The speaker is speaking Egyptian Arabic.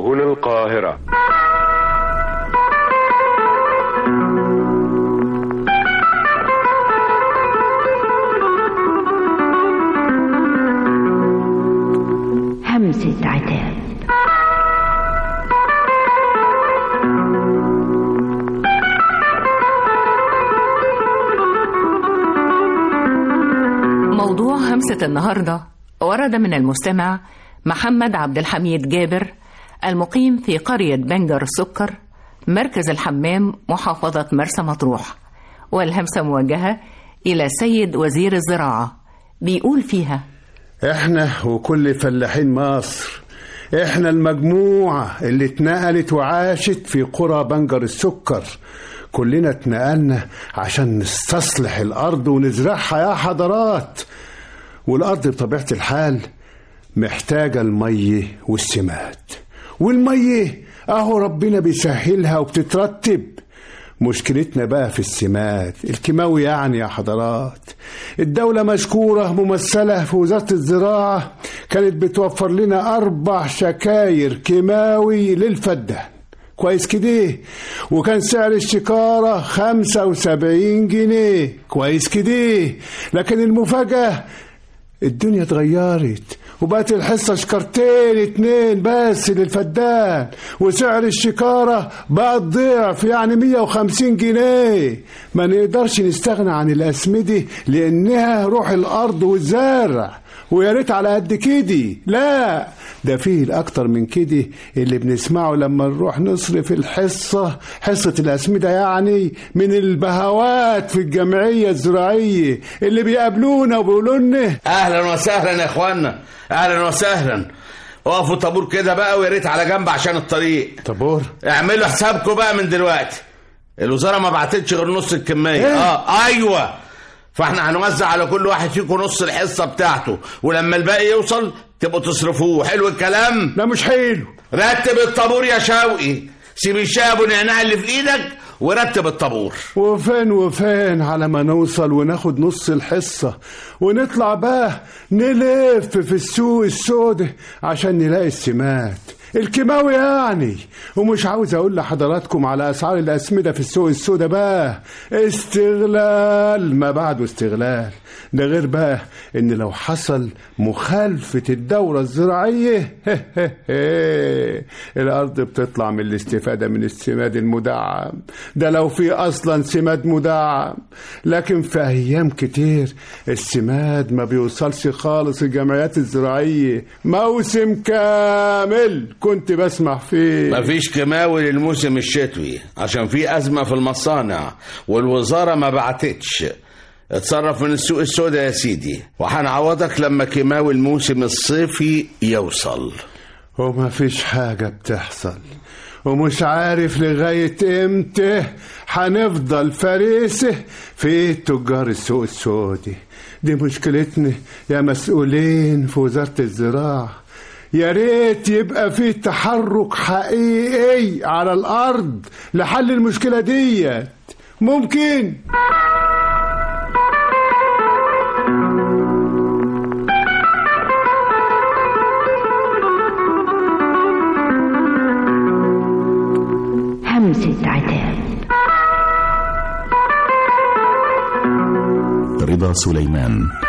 هنا القاهرة همسة عتاب موضوع همسة النهاردة ورد من المستمع محمد عبد الحميد جابر المقيم في قرية بنجر السكر مركز الحمام محافظة مرسى مطروح والهمسة موجهة إلى سيد وزير الزراعة بيقول فيها احنا وكل فلاحين مصر احنا المجموعة اللي اتنقلت وعاشت في قرى بنجر السكر كلنا اتنقلنا عشان نستصلح الأرض ونزرعها يا حضرات والأرض بطبيعة الحال محتاجة المية والسماد والمية أهو ربنا بيسهلها وبتترتب مشكلتنا بقى في السماد الكيماوي يعني يا حضرات الدولة مشكورة ممثلة في وزارة الزراعة كانت بتوفر لنا أربع شكاير كيماوي للفدان كويس كده وكان سعر الشكارة خمسة وسبعين جنيه كويس كده لكن المفاجأة الدنيا اتغيرت وبقت الحصة شكرتين اتنين بس للفدان وسعر الشكارة بقى ضعف يعني 150 جنيه ما نقدرش نستغنى عن الأسمدة لأنها روح الأرض والزرع ويا ريت على قد كده لا ده فيه الأكتر من كده اللي بنسمعه لما نروح نصرف الحصة حصة الأسمدة يعني من البهوات في الجمعية الزراعية اللي بيقابلونا وبيقولوا لنا اهلا وسهلا يا اخوانا اهلا وسهلا اقفوا طابور كده بقى ويا ريت على جنب عشان الطريق طابور اعملوا حسابكم بقى من دلوقتي الوزاره ما بعتتش غير نص الكميه إيه؟ اه ايوه فاحنا هنوزع على كل واحد فيكم نص الحصه بتاعته ولما الباقي يوصل تبقوا تصرفوه حلو الكلام لا مش حلو رتب الطابور يا شوقي سيب الشاي ابو نعناع اللي في ايدك ورتب الطابور وفين وفين على ما نوصل وناخد نص الحصة ونطلع بقى نلف في السوق السوداء عشان نلاقي السمات الكيماوي يعني ومش عاوز اقول لحضراتكم على اسعار الاسمده في السوق السوداء بقى استغلال ما بعده استغلال ده غير بقى ان لو حصل مخالفه الدوره الزراعيه الارض بتطلع من الاستفاده من السماد المدعم ده لو في اصلا سماد مدعم لكن في ايام كتير السماد ما بيوصلش خالص الجمعيات الزراعيه موسم كامل كنت بسمع فيه مفيش كيماوي للموسم الشتوي عشان في أزمة في المصانع والوزارة ما بعتتش اتصرف من السوق السوداء يا سيدي وهنعوضك لما كيماوي الموسم الصيفي يوصل وما فيش حاجة بتحصل ومش عارف لغاية امتى هنفضل فريسة في تجار السوق السودي دي مشكلتنا يا مسؤولين في وزارة الزراعة يا ريت يبقى في تحرك حقيقي على الأرض لحل المشكلة ديت ممكن همسة عتاب رضا سليمان